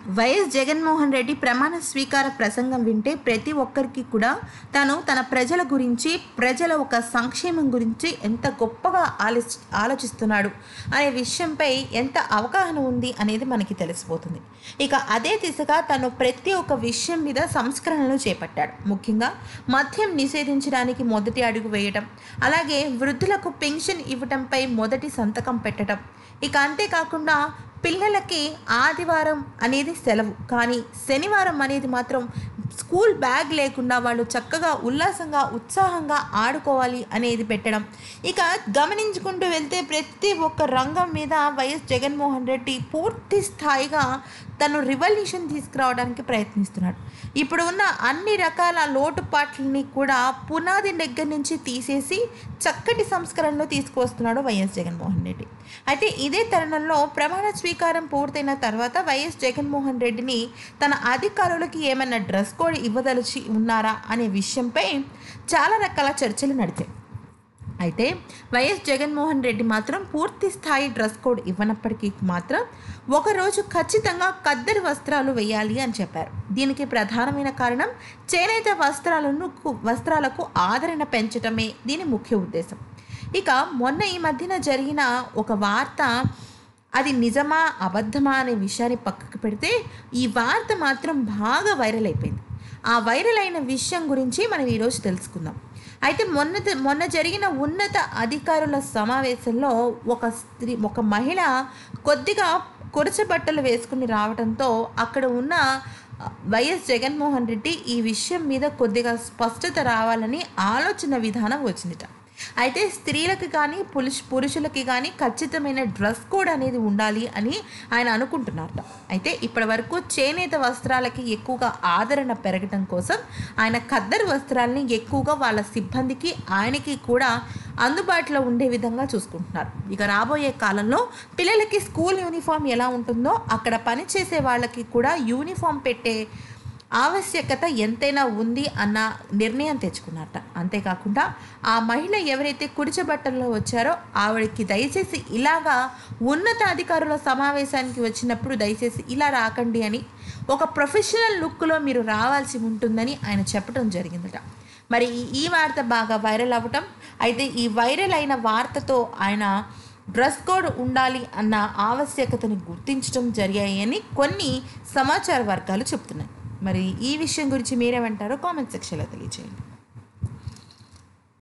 YS Jaganmohan Reddy ప్రమాణ స్వీకార ప్రసంగం వింటే ప్రతి ఒక్కరికి కూడా తను తన ప్రజల గురించి ప్రజల ఒక సంక్షేమం గురించి ఎంత గొప్పగా ఆలోచి ఆలోచిస్తున్నాడు అనే విషయంపై ఎంత అవగాహన ఉంది అనేది మనకి తెలిసిపోతుంది ఇక అదే దిశగా తను ప్రతి ఒక్క విషయం మీద సంస్కరణలు చేపట్టాడు ముఖ్యంగా మద్యం నిషేధించడానికి మొదటి అడుగు వేయటం అలాగే వృద్ధులకు పెన్షన్ ఇవ్వటంపై మొదటి సంతకం పెట్టడం ఇక అంతేకాకుండా పిల్లలకి ఆదివారం అనేది సెలవు కానీ శనివారం అనేది మాత్రం స్కూల్ బ్యాగ్ లేకుండా వాళ్ళు చక్కగా ఉల్లాసంగా ఉత్సాహంగా ఆడుకోవాలి అనేది పెట్టడం ఇక గమనించుకుంటూ వెళ్తే ప్రతి ఒక్క రంగం మీద వైఎస్ జగన్మోహన్ రెడ్డి పూర్తి స్థాయిగా తను రివల్యూషన్ తీసుకురావడానికి ప్రయత్నిస్తున్నాడు ఇప్పుడు ఉన్న అన్ని రకాల లోటుపాట్లని కూడా పునాది దగ్గర నుంచి తీసేసి చక్కటి సంస్కరణలు తీసుకువస్తున్నాడు వైఎస్ జగన్మోహన్ రెడ్డి అయితే ఇదే తరుణంలో ప్రమాణ స్వీకారం పూర్తయిన తర్వాత వైఎస్ జగన్మోహన్ రెడ్డిని తన అధికారులకి ఏమైనా డ్రెస్ కోడ్ ఇవ్వదలిచి ఉన్నారా అనే విషయంపై చాలా రకాల చర్చలు నడిచాయి అయితే వైఎస్ జగన్మోహన్ రెడ్డి మాత్రం పూర్తి స్థాయి డ్రెస్ కోడ్ ఇవ్వనప్పటికీ మాత్రం ఒకరోజు ఖచ్చితంగా కద్దరి వస్త్రాలు వేయాలి అని చెప్పారు దీనికి ప్రధానమైన కారణం చేనేత వస్త్రాలను వస్త్రాలకు ఆదరణ పెంచటమే దీని ముఖ్య ఉద్దేశం ఇక మొన్న ఈ మధ్యన జరిగిన ఒక వార్త అది నిజమా అబద్ధమా అనే విషయాన్ని పక్కకు పెడితే ఈ వార్త మాత్రం బాగా వైరల్ అయిపోయింది ఆ వైరల్ అయిన విషయం గురించి మనం ఈరోజు తెలుసుకుందాం అయితే మొన్న మొన్న జరిగిన ఉన్నత అధికారుల సమావేశంలో ఒక స్త్రీ ఒక మహిళ కొద్దిగా కొరచ బట్టలు వేసుకుని రావడంతో అక్కడ ఉన్న వైఎస్ జగన్మోహన్ రెడ్డి ఈ విషయం మీద కొద్దిగా స్పష్టత రావాలని ఆలోచన విధానం వచ్చిందిట అయితే స్త్రీలకు కానీ పురుష పురుషులకి కానీ ఖచ్చితమైన డ్రెస్ కోడ్ అనేది ఉండాలి అని ఆయన అనుకుంటున్నారట అయితే ఇప్పటి వరకు చేనేత వస్త్రాలకి ఎక్కువగా ఆదరణ పెరగడం కోసం ఆయన ఖద్దరు వస్త్రాలని ఎక్కువగా వాళ్ళ సిబ్బందికి ఆయనకి కూడా అందుబాటులో ఉండే విధంగా చూసుకుంటున్నారు ఇక రాబోయే కాలంలో పిల్లలకి స్కూల్ యూనిఫామ్ ఎలా ఉంటుందో అక్కడ పనిచేసే వాళ్ళకి కూడా యూనిఫామ్ పెట్టే ఆవశ్యకత ఎంతైనా ఉంది అన్న నిర్ణయం తెచ్చుకున్నారట అంతేకాకుండా ఆ మహిళ ఎవరైతే కుడిచబట్టల్లో వచ్చారో ఆవిడకి దయచేసి ఇలాగా ఉన్నత అధికారుల సమావేశానికి వచ్చినప్పుడు దయచేసి ఇలా రాకండి అని ఒక ప్రొఫెషనల్ లుక్లో మీరు రావాల్సి ఉంటుందని ఆయన చెప్పడం జరిగిందట మరి ఈ వార్త బాగా వైరల్ అవ్వటం అయితే ఈ వైరల్ అయిన వార్తతో ఆయన డ్రెస్ కోడ్ ఉండాలి అన్న ఆవశ్యకతని గుర్తించడం జరిగాయని కొన్ని సమాచార వర్గాలు చెప్తున్నాయి మరి ఈ విషయం గురించి మీరేమంటారో కామెంట్ సెక్షన్లో తెలియజేయండి